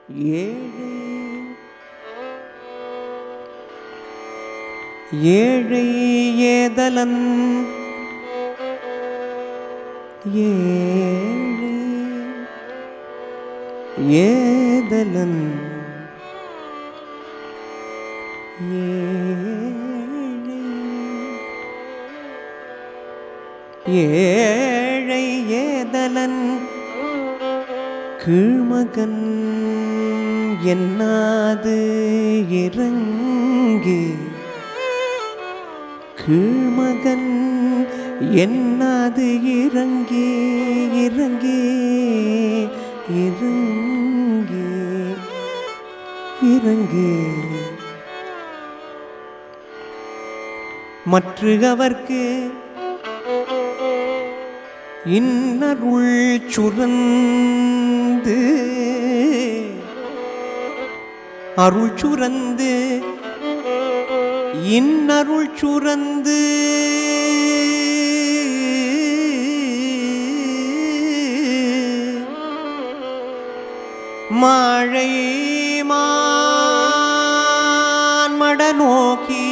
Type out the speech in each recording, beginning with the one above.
ஏழை ஏழை ஏதலன் ஏழை ஏதலன் ஏழை ஏழை ஏதலன் கீழ்மகன் என்னாது இறங்கு கீழ்மகன் என்னாது இறங்கி இறங்கி இறங்கி இறங்கி மற்ற அவர்க்கு இன்னருள் சுரந்து அருள் சுரந்து இன்னருள் சுரந்து மழை மான்மட நோக்கி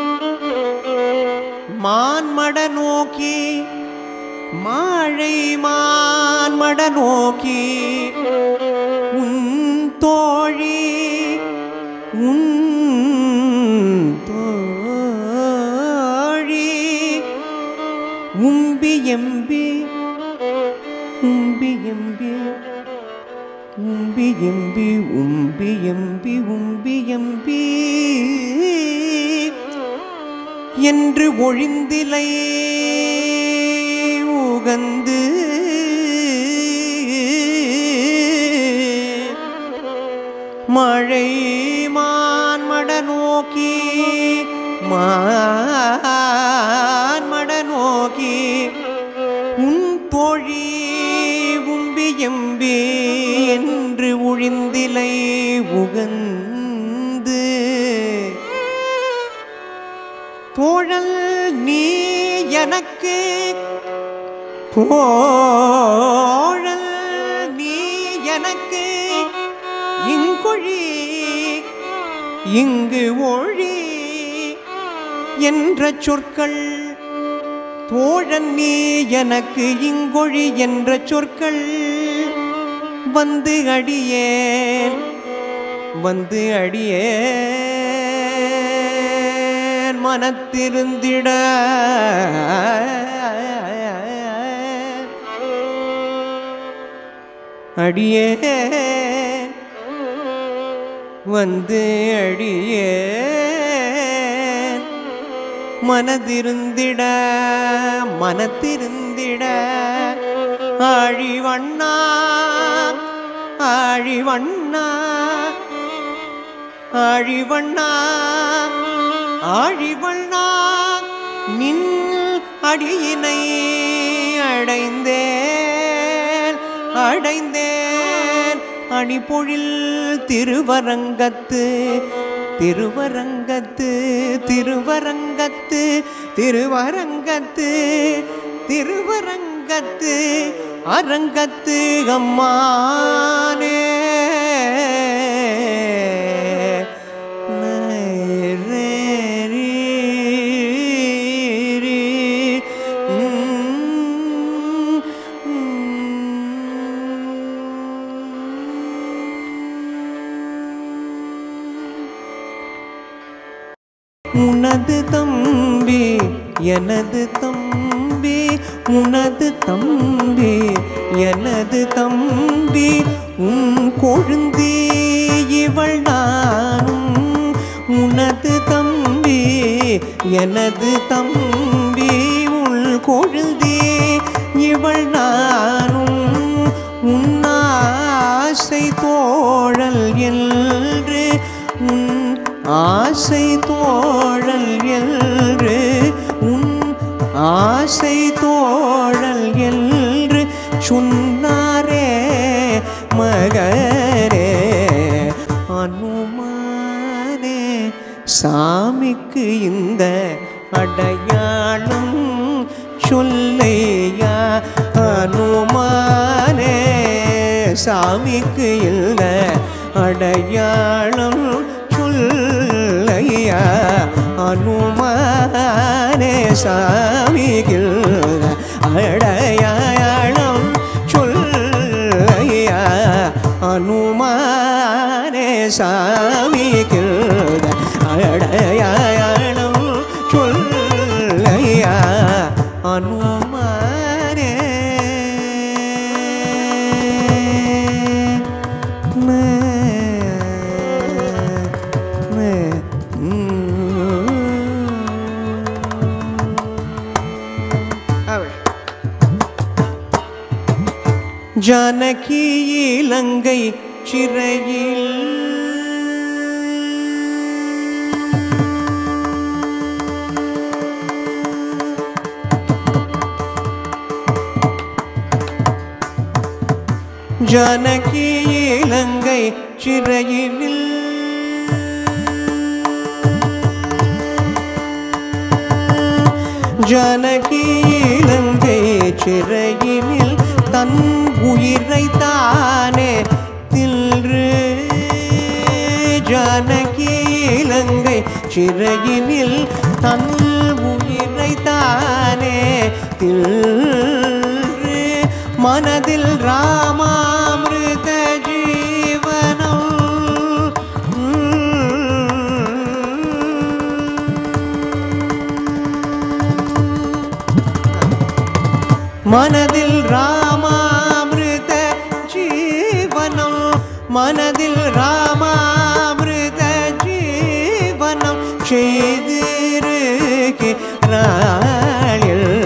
மான்மட நோக்கி மாழை மான்மட நோக்கி உன் தோழி உன் தோழி உம்பி எம்பி உம்பி எம்பி உம்பி எம்பி உம்பி எம்பி உம்பி எம்பி என்று ஒழிந்திலை உகந்து மழை மான்மட நோக்கி மான்மட நோக்கி உன் தோழி உம்பி எம்பி என்று ஒழிந்திலை உகந்து தோழல் நீ எனக்கு தோழல் நீ எனக்கு இங்கொழி இங்கு ஒழி என்ற சொற்கள் தோழன் நீ எனக்கு இங்கொழி என்ற சொற்கள் வந்து அடியேன் வந்து அடியேன் மனத்திருந்திட அடியேன் வந்து அடியேன் மனதிருந்திட மனத்திருந்திட ஆழிவண்ணா ஆழிவண்ணா ஆழிவண்ணா ஆழிவண்ணா நின் அடியினை அடைந்தேன் அடைந்தேன் அணிபொழில் திருவரங்கத்து திருவரங்கத்து திருவரங்கத்து திருவரங்கத்து திருவரங்கத்து அரங்கத்து அம்மானே உனது தம்பி எனது தம்பி உனது தம்பி எனது தம்பி உன் கொழுந்தி இவள் நானும் உனது தம்பி எனது தம்பி உள் கொழுந்தி இவள் நானும் உன்னாசை தோழல் என்று உன் ஆசை தோழல் என்று உன் ஆசை தோழல் என்று சொன்னாரே மகரே அனுமானே சாமிக்கு இந்த அடையாளம் சொல்லையா அனுமானே சாமிக்கு இல்ல அடையாளம் சொல்லையா அனுமானே சாமிக்கு இல்ல அடையாளம் சொல்லையா அனுமானே சாமிக்கு இல்ல அடையாளம் சொல்லையா அனுமானே மே மே ஜானகி இலங்கை சிறையில் ஜானகி இலங்கை சிறையினில் ஜானகி இலங்கை சிறையினில் தன் உயிரை தானே தில்று ஜானகி இலங்கை சிறையினில் தன் உயிரை தானே தில்று மனதில் ராமாமிருத ஜீவனம் மனதில் ராமாமிருத ஜீவனம் மனதில் ராமாமிருத ஜீவனம் செய்திருக்கிறாள்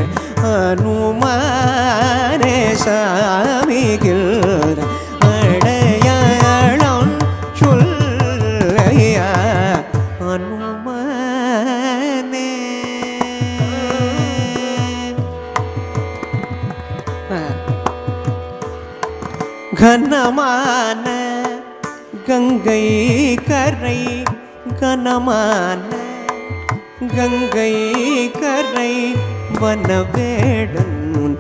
அனுமானே சாமிகள் அடையாளம் சொல்லையா அனுமானே கனமான கங்கை கரை கனமான கங்கை கரை வனவேடன்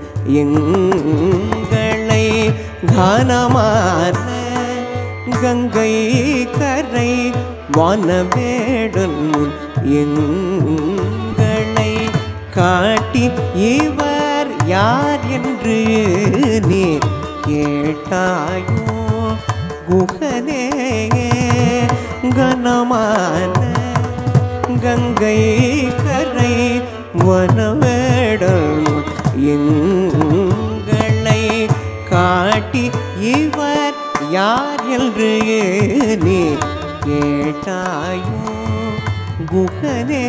எங்களை கனமான கங்கை கரை வனவேடன் எங்களை காட்டி இவர் யார் என்று நீ கேட்டாயோ குகனே கனமான கங்கை கரை வனவேடம் எங்களை காட்டி இவர் யார் என்று நீ கேட்டாயோ குகனே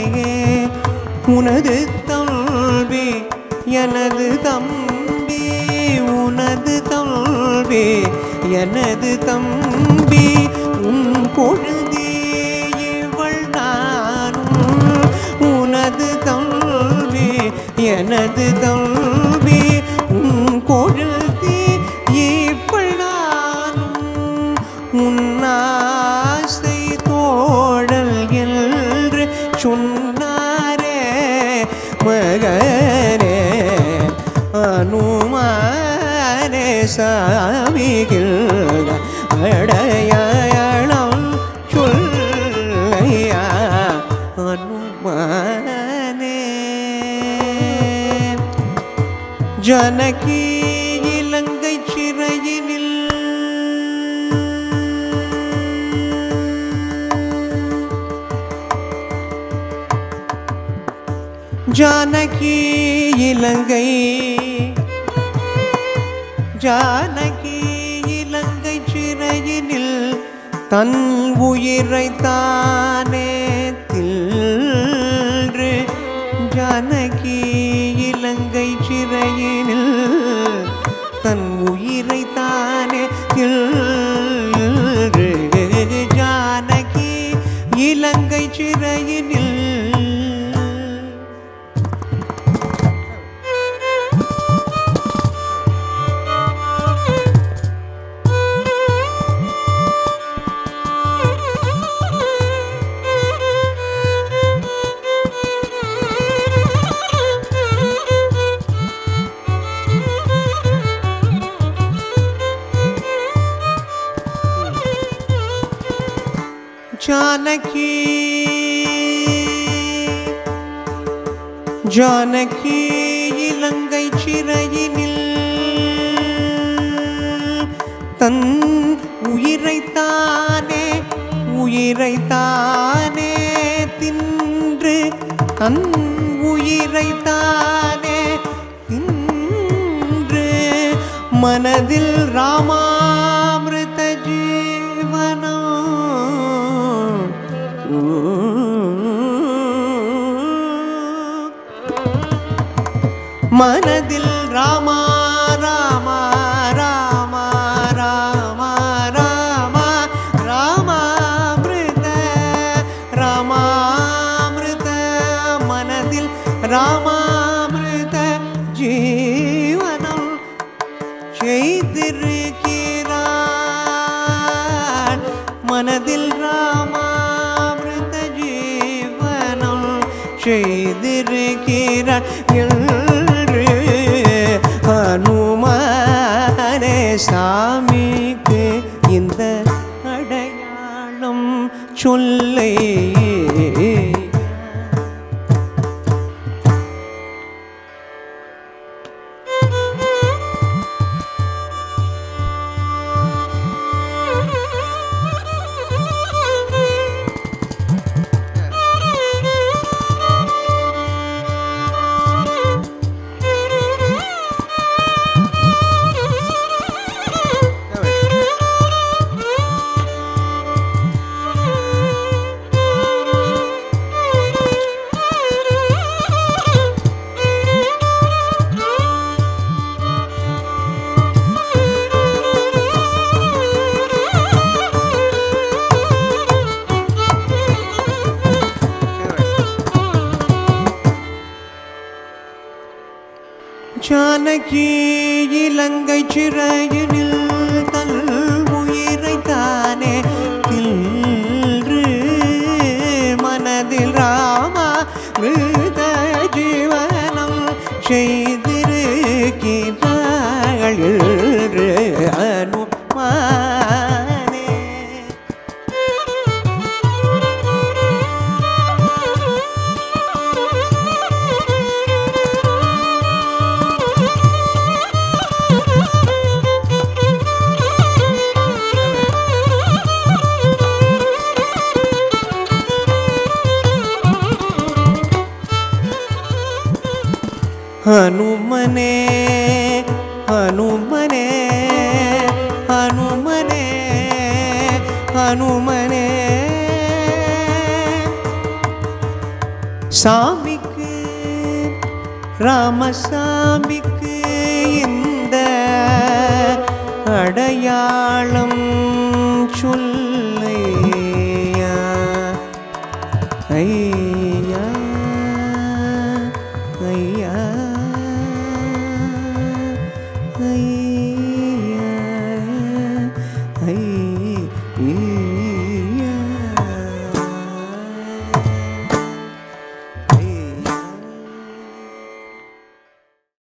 உனது தம்பி எனது தம்பி உனது தம்பி எனது தம்பி உன் பொழுதி இவள் நானும் உனது தம்பி எனது தம்பி உன் கொழுதி இவள் நானும் உன்னாசை தோழல் என்று சொன்னாரே மகனே அனுமானே சாமிகள் அடையாளம் சொல்லையா அனுமானே ஜனகி இலங்கை சிறையினில் ஜானகி இலங்கை ஜானகி இலங்கை சிறையினில் தன் உயிரை தானே தில்று ஜானகி இலங்கை சிறையினில் தன் உயிரை தானே தில்று ஜானகி இலங்கை சிறையினில் ஜானகி ஜானகி இலங்கை சிறையினில் தன் உயிரைத்தானே உயிரைத்தானே தின்று தன் உயிரைத்தானே தின்று மனதில் ராமாமிருத ஜீவனம் மனதில் ராமா ராமா ராமா ராமா ராமா ராமாமிருத ராமாமிருத மனதில் ராமாமிருத ஜீவனம் செய்திருக்கிறான் மனதில் ராமாமிருத ஜீவனம் செய்திருக்கிறான் என்று ஹனுமானே சாமிக்கு இந்த அடையாளம் சொல்லை ஜானகி இலங்கை சிறையினில் தன் உயிரை தானே தின்று மனதில் ராமா மிருத ஜீவனம் செய்திருக்கிறாள் என்று அனுமானே ಹನುಮನೆ ಹನುಮನೆ ಹನುಮನೆ ಹನುಮನೆ சாமிக்கு ராமசாமிக்கு இந்த அடையாளம் சொல்லையா ஐயா